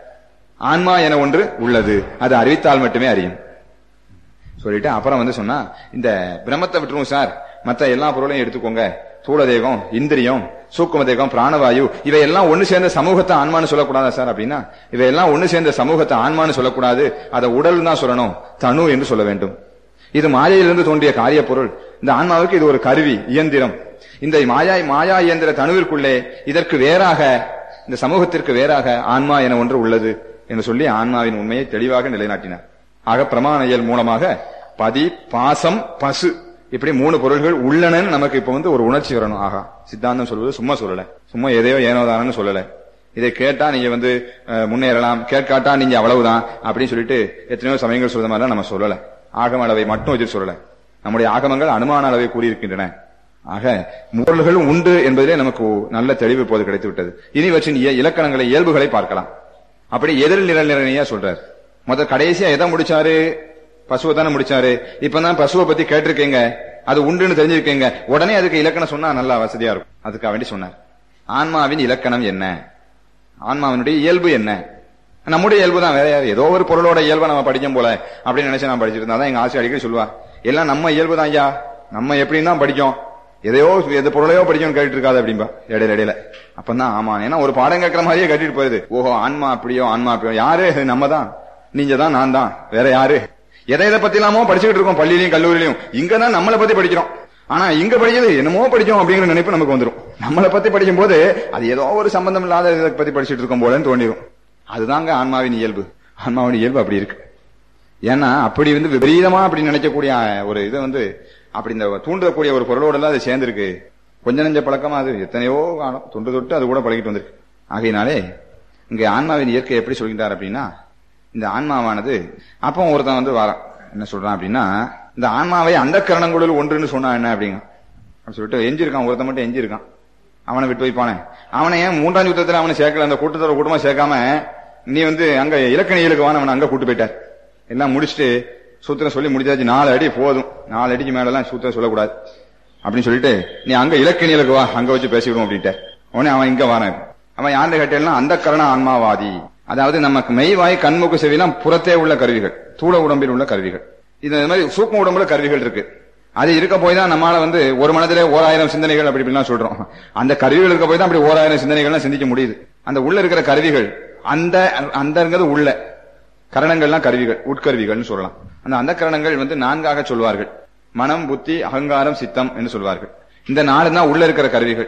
ஆன்மா என ஒன்று உள்ளது அது அறிவித்தால் மட்டுமே அறியும் சொல்லிட்டு அப்புறம் வந்து சொன்னா இந்த பிரம்மத்தை விட்டுருவோம் சார் மத்த எல்லா பொருளையும் எடுத்துக்கோங்க தூள தேகம் இந்திரியம் சூக்கும தேகம் பிராணவாயு இவையெல்லாம் ஒண்ணு சேர்ந்த சமூகத்தை ஆன்மான்னு சொல்லக்கூடாதா சார் அப்படின்னா இவையெல்லாம் ஒண்ணு சேர்ந்த சமூகத்தை ஆன்மான்னு சொல்லக்கூடாது அதை உடல் தான் சொல்லணும் தனு என்று சொல்ல வேண்டும் இது மாயையிலிருந்து தோன்றிய காரிய பொருள் இந்த ஆன்மாவுக்கு இது ஒரு கருவி இயந்திரம் இந்த மாயா மாயா இயந்திர தனுவிற்குள்ளே இதற்கு வேறாக இந்த சமூகத்திற்கு வேறாக ஆன்மா என ஒன்று உள்ளது என்று சொல்லி ஆன்மாவின் உண்மையை தெளிவாக நிலைநாட்டினார் ஆக பிரமாண இயல் மூலமாக பதி பாசம் பசு இப்படி மூணு பொருள்கள் உள்ளனன்னு நமக்கு இப்ப வந்து ஒரு உணர்ச்சி வரணும் ஆகா சித்தாந்தம் சொல்வது சும்மா சொல்லல சும்மா எதையோ ஏனோதானு சொல்லல இதை கேட்டா நீங்க வந்து அஹ், முன்னேறலாம் கேட்காட்டா நீங்க அவ்வளவுதான் அப்படின்னு சொல்லிட்டு எத்தனையோ சமயங்கள் சொல்ற மாதிரிலாம் நம்ம சொல்லல ஆகம அளவை மட்டும் வச்சு சொல்லல நம்முடைய ஆகமங்கள் அனுமான அளவை கூறியிருக்கின்றன ஆக பொருள்கள் உண்டு என்பதிலே நமக்கு நல்ல தெளிவு இப்போது கிடைத்து விட்டது இனி இவற்றின் இய- இலக்கணங்களை இயல்புகளை பார்க்கலாம் அப்படி எதிர் நிழல் நிலையா சொல்றார் முதல் கடைசியா எதை முடிச்சாரு பசுவை தானே முடிச்சாரு இப்பதான் பசுவை பத்தி கேட்டிருக்கீங்க அது உண்டுன்னு தெரிஞ்சிருக்கீங்க உடனே அதுக்கு இலக்கணம் சொன்னா நல்லா வசதியா இருக்கும் அதுக்காக வேண்டி சொன்னார் ஆன்மாவின் இலக்கணம் என்ன ஆன்மாவினுடைய இயல்பு என்ன நம்முடைய இயல்பு தான் வேற யாரு ஏதோ ஒரு பொருளோட இயல்பை நம்ம படிக்கும் போல அப்படின்னு நினைச்சு நான் படிச்சிட்டு இருந்தா தான் எங்க ஆசிரியர் அடிக்கடி சொல்லுவா எல்லாம் நம்ம இயல்பு தான் ஐயா நம்ம எப்படின்னு தான் படிக்கும் எதையோ எது பொருளையோ படிக்கணும் கேட்டு இருக்காது அப்படின்பா இடையில இடையில அப்பதான் ஆமா ஏன்னா ஒரு பாடம் கேட்கற மாதிரியே கட்டிட்டு போயிருது ஓஹோ ஆன்மா அப்படியோ ஆன்மா அப்படியோ யாரு நம்ம தான் நீங்க தான் நான் தான் வேற யாரு எதை எதை பத்தி இல்லாமோ படிச்சுக்கிட்டு இருக்கோம் பள்ளியிலயும் கல்லூரியிலயும் இங்க தான் நம்மளை பத்தி படிக்கிறோம் ஆனா இங்க படிக்கிறது என்னமோ படிக்கும் அப்படிங்கிற நினைப்பு நமக்கு வந்துடும் நம்மளை பத்தி படிக்கும் போது அது ஏதோ ஒரு சம்பந்தம் இல்லாத இதை பத்தி படிச்சுட்டு இருக்கோம் போலன்னு தோணிடும் அதுதாங்க ஆன்மாவின் இயல்பு ஆன்மாவின் இயல்பு அப்படி இருக்கு ஏன்னா அப்படி வந்து விபரீதமா அப்படி நினைக்கக்கூடிய ஒரு இதை வந்து அப்படி இந்த தூண்டக்கூடிய ஒரு பொருளோட எல்லாம் அது சேர்ந்திருக்கு கொஞ்ச நெஞ்ச பழக்கமா அது எத்தனையோ காலம் தொன்று தொட்டு அது கூட பழகிட்டு வந்திருக்கு ஆகையினாலே இங்க ஆன்மாவின் இயற்கை எப்படி சொல்கின்றார் அப்படின்னா இந்த ஆன்மாவானது அப்போ ஒருத்தன் வந்து வாரான் என்ன சொல்றான் அப்படின்னா இந்த ஆன்மாவை அந்த கரணங்களுள் ஒன்றுன்னு சொன்னா என்ன அப்படிங்க அப்படின்னு சொல்லிட்டு எஞ்சிருக்கான் ஒருத்தன் மட்டும் எஞ்சிருக்கான் அவனை விட்டு வைப்பானே அவனை ஏன் மூன்றாம் யுத்தத்துல அவனை சேர்க்கல அந்த கூட்டத்தோட கூட்டமா சேர்க்காம நீ வந்து அங்க இலக்கணிகளுக்கு வான அவனை அங்க கூட்டு போயிட்டார் எல்லாம் முடிச்சுட்டு சூத்திரம் சொல்லி முடிச்சாச்சு நாலு அடி போதும் நாலு அடிக்கு மேல எல்லாம் சூத்திரம் சொல்லக்கூடாது அப்படின்னு சொல்லிட்டு நீ அங்க இலக்கணிகளுக்கு வா அங்க வச்சு பேசிவிடுவோம் அப்படின்ட்டு உடனே அவன் இங்க வாரான் அவன் யாருன்னு கேட்டேன்னா அந்த கரண ஆன்மாவாதி அதாவது நமக்கு மெய்வாய் கண்முக செவிலாம் புறத்தே உள்ள கருவிகள் தூள உடம்பில் உள்ள கருவிகள் இது மாதிரி சூக்ம உடம்புல கருவிகள் இருக்கு அது இருக்க போய் தான் நம்மால வந்து ஒரு மனதிலே ஓராயிரம் சிந்தனைகள் அப்படி இப்படிலாம் சொல்றோம் அந்த கருவிகள் இருக்க போய் தான் அப்படி ஓராயிரம் சிந்தனைகள்லாம் சிந்திக்க முடியுது அந்த உள்ள இருக்கிற கருவிகள் அந்த அந்தங்கிறது உள்ள கரணங்கள்லாம் கருவிகள் உட்கருவிகள்னு சொல்லலாம் அந்த அந்த கரணங்கள் வந்து நான்காக சொல்வார்கள் மனம் புத்தி அகங்காரம் சித்தம் என்று சொல்வார்கள் இந்த நாலு தான் உள்ள இருக்கிற கருவிகள்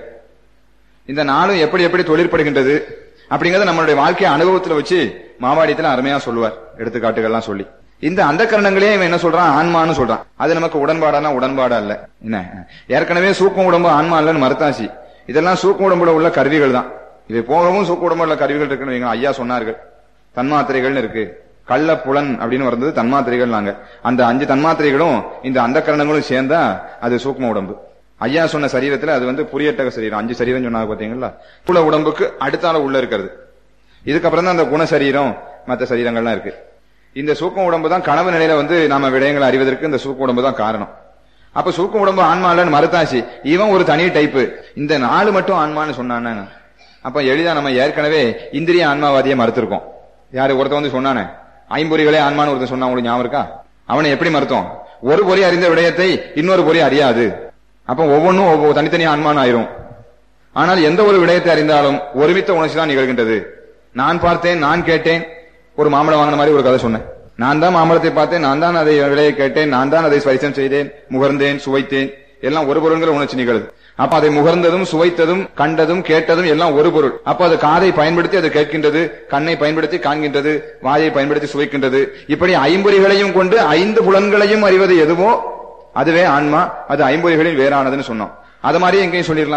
இந்த நாளும் எப்படி எப்படி தொழிற்படுகின்றது அப்படிங்கறத நம்மளுடைய வாழ்க்கை அனுபவத்துல வச்சு மாவாடியத்துல அருமையா சொல்லுவார் எடுத்துக்காட்டுகள்லாம் சொல்லி இந்த அந்த கரணங்களே இவன் என்ன சொல்றான் ஆன்மான்னு சொல்றான் அது நமக்கு உடன்பாடானா உடன்பாடா இல்ல என்ன ஏற்கனவே சூக்கம் உடம்பு ஆன்மா இல்லன்னு மறுத்தாச்சு இதெல்லாம் சூக்கம் உடம்புல உள்ள கருவிகள் தான் இவை போகவும் சூக்க உடம்புல உள்ள கருவிகள் இருக்குன்னு வைங்க. ஐயா சொன்னார்கள் தன்மாத்திரைகள்னு இருக்கு கள்ள புலன் அப்படின்னு வந்தது தன்மாத்திரைகள் நாங்க அந்த அஞ்சு தன்மாத்திரைகளும் இந்த அந்த கரணங்களும் சேர்ந்தா அது சூக்ம உடம்பு ஐயா சொன்ன சரீரத்துல அது வந்து புரியட்டக சரீரம் அஞ்சு சரீரம் சொன்னாங்க பாத்தீங்களா புல உடம்புக்கு அடுத்தால உள்ள இருக்கிறது இதுக்கப்புறம் தான் அந்த குண சரீரம் மற்ற சரீரங்கள்லாம் இருக்கு இந்த சூக்கம் உடம்பு தான் கனவு நிலையில வந்து நாம விடயங்களை அறிவதற்கு இந்த சூக்க உடம்பு தான் காரணம் அப்ப சூக்க உடம்பு ஆன்மா இல்லைன்னு மறுத்தாச்சு இவன் ஒரு தனி டைப்பு இந்த நாலு மட்டும் ஆன்மான்னு சொன்னானே அப்ப எளிதா நம்ம ஏற்கனவே இந்திரிய ஆன்மாவாதியை மறுத்திருக்கோம் யாரு ஒருத்தன் வந்து சொன்னானே ஐம்பொறிகளே ஆன்மான்னு ஒருத்தன் சொன்னா உங்களுக்கு ஞாபகம் இருக்கா அவனை எப்படி மறுத்தோம் ஒரு பொறி அறிந்த விடயத்தை இன்னொரு பொறி அறியாது அப்ப ஒவ்வொன்றும் ஒவ்வொரு தனித்தனி ஆன்மான் ஆயிரும் ஆனால் எந்த ஒரு விடயத்தை அறிந்தாலும் ஒருமித்த உணர்ச்சி தான் நிகழ்கின்றது நான் பார்த்தேன் நான் கேட்டேன் ஒரு மாம்பழம் வாங்கின மாதிரி ஒரு கதை சொன்னேன் நான் தான் மாம்பழத்தை பார்த்தேன் நான் தான் அதை விலையை கேட்டேன் நான் தான் அதை ஸ்பரிசம் செய்தேன் முகர்ந்தேன் சுவைத்தேன் எல்லாம் ஒரு பொருள்கிற உணர்ச்சி நிகழுது அப்ப அதை முகர்ந்ததும் சுவைத்ததும் கண்டதும் கேட்டதும் எல்லாம் ஒரு பொருள் அப்ப அது காதை பயன்படுத்தி அது கேட்கின்றது கண்ணை பயன்படுத்தி காண்கின்றது வாயை பயன்படுத்தி சுவைக்கின்றது இப்படி ஐம்பொறிகளையும் கொண்டு ஐந்து புலன்களையும் அறிவது எதுவோ அதுவே ஆன்மா அது ஐம்பொறிகளில் வேறானதுன்னு சொன்னோம் அது மாதிரியே எங்கேயும் சொல்லிடலாமே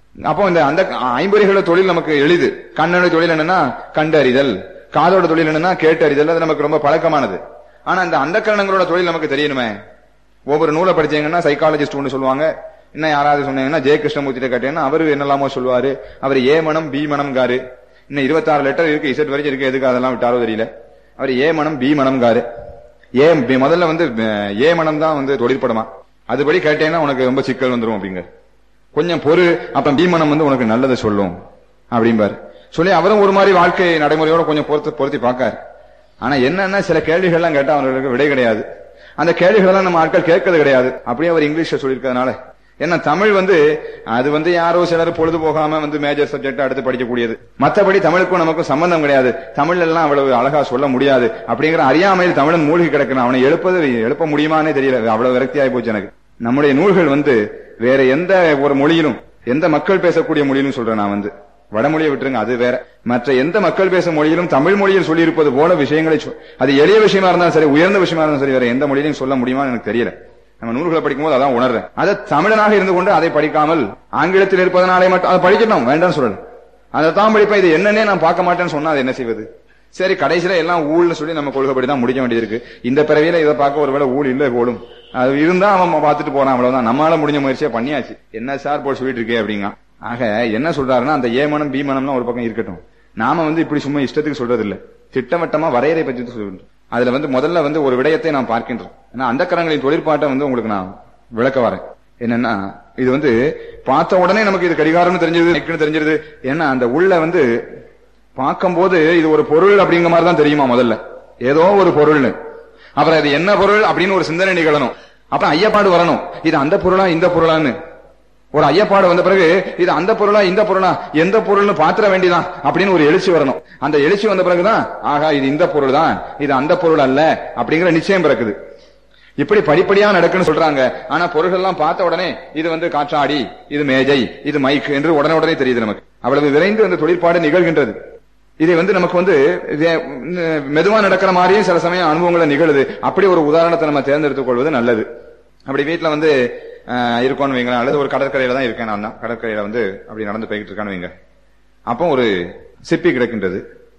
அப்போ இந்த அந்த ஐம்பொறிகளோட தொழில் நமக்கு எளிது கண்ணோட தொழில் என்னன்னா கண்டறிதல் காதோட தொழில் என்னன்னா கேட்டறிதல் அது நமக்கு ரொம்ப பழக்கமானது ஆனா இந்த அந்த கரணங்களோட தொழில் நமக்கு தெரியணுமே ஒவ்வொரு நூலை படிச்சீங்கன்னா சைக்காலஜிஸ்ட் ஒன்று சொல்லுவாங்க இன்னும் யாராவது சொன்னீங்கன்னா ஜெய கிருஷ்ணமூர்த்திட்ட கேட்டீங்கன்னா அவரு என்னெல்லாமோ சொல்லுவாரு அவர் ஏ மனம் பி மனம்காரு இன்னும் இருபத்தாறு லெட்டர் இருக்கு இசட் வரைக்கும் இருக்கு எதுக்கு அதெல்லாம் விட்டாரோ தெரியல அவர் ஏ மனம் பி மனம்காரு ஏ பி- முதல்ல வந்து அஹ், ஏ மனம் தான் வந்து தொழிற்படமா அதுபடி கேட்டேன்னா உனக்கு ரொம்ப சிக்கல் வந்துரும் அப்படிங்க கொஞ்சம் பொறு அப்புறம் பி மனம் வந்து உனக்கு நல்லதை சொல்லும் அப்படிம்பாரு சொல்லி அவரும் ஒரு மாதிரி வாழ்க்கை நடைமுறையோட கொஞ்சம் பொறுத்து பொருத்தி பார்க்காரு ஆனா என்னன்னா சில கேள்விகள்லாம் கேட்டா அவர்களுக்கு விடை கிடையாது அந்த கேள்விகளெல்லாம் நம்ம ஆட்கள் கேட்கறது கிடையாது அப்படியே அவர் இங்கிலீஷ்ல சொல்லியிருக்கிறதுனால ஏன்னா தமிழ் வந்து அது வந்து யாரோ சிலர் பொழுது போகாம வந்து மேஜர் சப்ஜெக்ட் அடுத்து படிக்கக்கூடியது மத்தபடி தமிழுக்கும் நமக்கும் சம்பந்தம் கிடையாது தமிழ் எல்லாம் அவ்வளவு அழகா சொல்ல முடியாது அப்படிங்கிற அறியாமையில் தமிழன் மூழ்கி கிடக்கிறான் அவனை எழுப்பது எழுப்ப முடியுமானே தெரியல அவ்வளவு விரக்தி ஆகி போச்சு எனக்கு நம்முடைய நூல்கள் வந்து வேற எந்த ஒரு மொழியிலும் எந்த மக்கள் பேசக்கூடிய மொழியிலும் சொல்றேன் நான் வந்து வடமொழியை விட்டுருங்க அது வேற மற்ற எந்த மக்கள் பேசும் மொழியிலும் தமிழ் மொழியில் சொல்லியிருப்பது போல விஷயங்களை சொ- அது எளிய விஷயமா இருந்தாலும் சரி உயர்ந்த விஷயமா இருந்தாலும் சரி வேற எந்த மொழியிலும் சொல்ல முடியுமான்னு எனக்கு தெரியல நம்ம நூல்களை படிக்கும்போது அதான் உணர்றேன் அதை தமிழனாக இருந்து கொண்டு அதை படிக்காமல் ஆங்கிலத்தில் இருப்பதனாலே மட்டும் அதை படிக்கணும் வேண்டாம்னு சொல்லல அதை தான் படிப்பேன் இது என்னன்னே நான் பார்க்க மாட்டேன்னு சொன்னா அது என்ன செய்வது சரி கடைசியில எல்லாம் ஊழ்னு சொல்லி நம்ம கொள்கைப்படி தான் முடிக்க வேண்டியது இருக்கு இந்த பிறவியில இதை பார்க்க ஒருவேளை ஊழ் இல்ல போடும் அது இருந்தா அவன் பார்த்துட்டு போறான் அவ்வளவுதான் நம்மளால முடிஞ்ச முயற்சியா பண்ணியாச்சு என்ன சார் போல் சொல்லிட்டு இருக்கே அப்படிங்க ஆக என்ன சொல்றாருன்னா அந்த ஏ மனம் பி மனம்லாம் ஒரு பக்கம் இருக்கட்டும் நாம வந்து இப்படி சும்மா இஷ்டத்துக்கு சொல்றது இல்ல திட்டவட்டமா வரையறை பற்றி தான் சொல்றோம் அதுல வந்து முதல்ல வந்து ஒரு விடயத்தை நான் பார்க்கின்றோம் ஏன்னா அந்த கரங்களின் தொழிற்பாட்டை வந்து உங்களுக்கு நான் விளக்க வரேன் என்னன்னா இது வந்து பார்த்த உடனே நமக்கு இது கடிகாரம்னு தெரிஞ்சது நெக்குன்னு தெரிஞ்சிருது ஏன்னா அந்த உள்ள வந்து பார்க்கும்போது இது ஒரு பொருள் அப்படிங்கிற மாதிரி தான் தெரியுமா முதல்ல ஏதோ ஒரு பொருள்னு அப்புறம் இது என்ன பொருள் அப்படின்னு ஒரு சிந்தனை நிகழணும் அப்புறம் ஐயப்பாடு வரணும் இது அந்த பொருளா இந்த பொருளான்னு ஒரு ஐயப்பாடு வந்த பிறகு இது அந்த பொருளா இந்த பொருளா எந்த பொருள்னு பாத்திர வேண்டியதான் அப்படின்னு ஒரு எழுச்சி வரணும் அந்த எழுச்சி வந்த பிறகுதான் ஆகா இது இந்த பொருள் தான் இது அந்த பொருள் அல்ல அப்படிங்கிற நிச்சயம் பிறக்குது இப்படி படிப்படியா நடக்குன்னு சொல்றாங்க ஆனா பொருள்கள்லாம் பார்த்த உடனே இது வந்து காற்றாடி இது மேஜை இது மைக் என்று உடனே உடனே தெரியுது நமக்கு அவ்வளவு விரைந்து அந்த தொழிற்பாடு நிகழ்கின்றது இதை வந்து நமக்கு வந்து இது, ம், மெதுவா நடக்கிற மாதிரியும் சில சமயம் அனுபவங்களை நிகழுது அப்படி ஒரு உதாரணத்தை நம்ம தேர்ந்தெடுத்துக் கொள்வது நல்லது அப்படி வீட்டுல வந்து அஹ், இருக்கோம்னு வைங்களேன் அல்லது ஒரு கடற்கரையில தான் இருக்கேன் நான் தான் கடற்கரையில வந்து அப்படி நடந்து போய்கிட்டு இருக்கான்னு வைங்க அப்போ ஒரு சிப்பி கிடக்கின்றது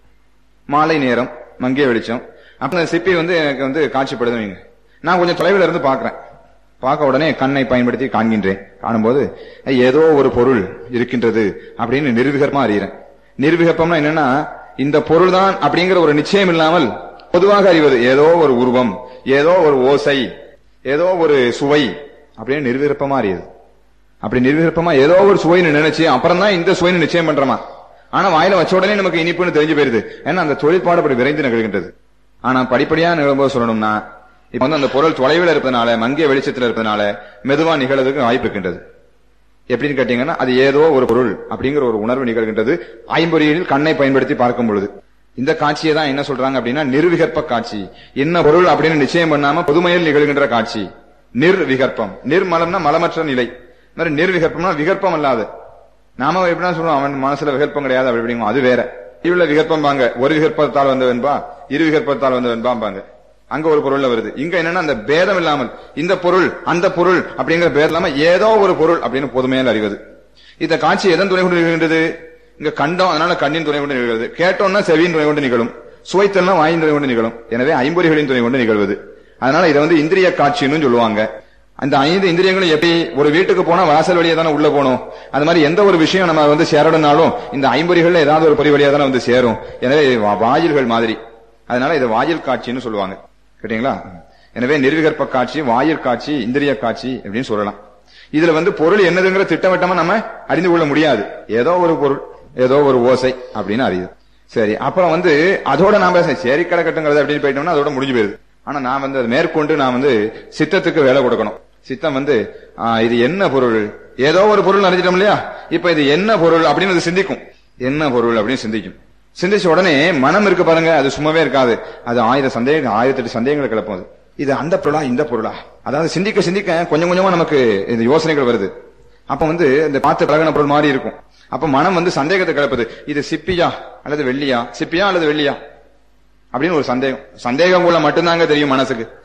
மாலை நேரம் மங்கிய வெளிச்சம் அப்ப அந்த சிப்பி வந்து எனக்கு வந்து காட்சிப்படுது வைங்க நான் கொஞ்சம் தொலைவில் இருந்து பார்க்கிறேன் பார்க்க உடனே கண்ணை பயன்படுத்தி காண்கின்றேன் காணும்போது ஏதோ ஒரு பொருள் இருக்கின்றது அப்படின்னு நிர்விகரமா அறிகிறேன் நிர்விகப்பம்னா என்னன்னா இந்த பொருள் தான் அப்படிங்கிற ஒரு நிச்சயம் இல்லாமல் பொதுவாக அறிவது ஏதோ ஒரு உருவம் ஏதோ ஒரு ஓசை ஏதோ ஒரு சுவை அப்படின்னு நிர்விகப்பமா அறியுது அப்படி நிர்விகற்பமா ஏதோ ஒரு சுவைன்னு நினைச்சு அப்புறம் தான் இந்த சுவைன்னு நிச்சயம் பண்றோமா ஆனா வாயில வச்ச உடனே நமக்கு இனிப்புன்னு தெரிஞ்சு போயிருது ஏன்னா அந்த தொழிற்பாடு அப்படி விரைந்து நிகழ்கின்றது ஆனா படிப்படியா நிகழும்போது சொல்லணும்னா இப்ப வந்து அந்த பொருள் தொலைவில் இருப்பதனால மங்கிய வெளிச்சத்தில் இருப்பதனால மெதுவா நிகழ்றதுக்கு வாய்ப்பு இருக்கின்றது எப்படின்னு கேட்டீங்கன்னா அது ஏதோ ஒரு பொருள் அப்படிங்கிற ஒரு உணர்வு நிகழ்கின்றது ஐம்பொறியில் கண்ணை பயன்படுத்தி பார்க்கும் பொழுது இந்த காட்சியை தான் என்ன சொல்றாங்க அப்படின்னா நிர்விகற்ப காட்சி என்ன பொருள் அப்படின்னு நிச்சயம் பண்ணாம பொதுமையில் நிகழ்கின்ற காட்சி நிர்விகற்பம் நிர்மலம்னா மலமற்ற நிலை இந்த மாதிரி நிர்விகற்பம்னா விகற்பம் அல்லாத நாம எப்படின்னா சொல்லுவோம் அவன் மனசுல விகற்பம் கிடையாது அப்படி இப்படிங்க அது வேற இவ்வளவு விகற்பம் பாங்க ஒரு விகற்பத்தால் வந்த வெண்பா இரு விகற்பத்தால் வந்த வெண்பாம்பாங்க அங்க ஒரு பொருள்ல வருது இங்க என்னன்னா அந்த பேதம் இல்லாமல் இந்த பொருள் அந்த பொருள் அப்படிங்கிற பேதம் இல்லாம ஏதோ ஒரு பொருள் அப்படின்னு பொதுமையால் அறிவது இந்த காட்சி எதன் துணை கொண்டு நிகழ்கின்றது இங்க கண்டோம் அதனால கண்ணின் துணை கொண்டு நிகழ்கிறது கேட்டோம்னா செவியின் துணை கொண்டு நிகழும் சுவைத்தல்னா வாயின் துணை கொண்டு நிகழும் எனவே ஐம்பொறிகளின் துணை கொண்டு நிகழ்வது அதனால இதை வந்து இந்திரிய காட்சின்னு சொல்லுவாங்க அந்த ஐந்து இந்திரியங்களும் எப்படி ஒரு வீட்டுக்கு போனா வாசல் வழியா தானே உள்ள போகணும் அது மாதிரி எந்த ஒரு விஷயம் நம்ம வந்து சேரணும்னாலும் இந்த ஐம்பொறிகள்ல ஏதாவது ஒரு பொறி வழியா தானே வந்து சேரும் எனவே வா- வாயில்கள் மாதிரி அதனால இது வாயில் காட்சின்னு சொல்லுவாங்க கேட்டீங்களா எனவே நிர்விகற்ப காட்சி வாயில் காட்சி இந்திரிய காட்சி அப்படின்னு சொல்லலாம் இதுல வந்து பொருள் என்னதுங்கிற திட்டவட்டமா நம்ம அறிந்து கொள்ள முடியாது ஏதோ ஒரு பொருள் ஏதோ ஒரு ஓசை அப்படின்னு அறியுது சரி அப்புறம் வந்து அதோட நாம சரி கிடக்கட்டுங்கிறது அப்படின்னு போயிட்டோம்னா அதோட முடிஞ்சு போயிருது ஆனா நான் வந்து அதை மேற்கொண்டு நான் வந்து சித்தத்துக்கு வேலை கொடுக்கணும் சித்தம் வந்து ஆ, இது என்ன பொருள் ஏதோ ஒரு பொருள் அறிஞ்சிட்டோம் இல்லையா இப்ப இது என்ன பொருள் அப்படின்னு அது சிந்திக்கும் என்ன பொருள் அப்படின்னு சிந்திக்கும் சிந்திச்ச உடனே மனம் இருக்கு பாருங்க அது சும்மாவே இருக்காது அது ஆயிரம் சந்தேகம் ஆயிரத்தி எட்டு சந்தேகங்களை கிளப்பும் அது இது அந்த பொருளா இந்த பொருளா அதாவது சிந்திக்க சிந்திக்க கொஞ்சம் கொஞ்சமா நமக்கு இந்த யோசனைகள் வருது அப்ப வந்து இந்த பார்த்து பழகின பொருள் மாதிரி இருக்கும் அப்ப மனம் வந்து சந்தேகத்தை கிளப்புது இது சிப்பியா அல்லது வெள்ளியா சிப்பியா அல்லது வெள்ளியா அப்படின்னு ஒரு சந்தேகம் சந்தேகம் கூட மட்டும்தாங்க தெரியும் மனசுக்கு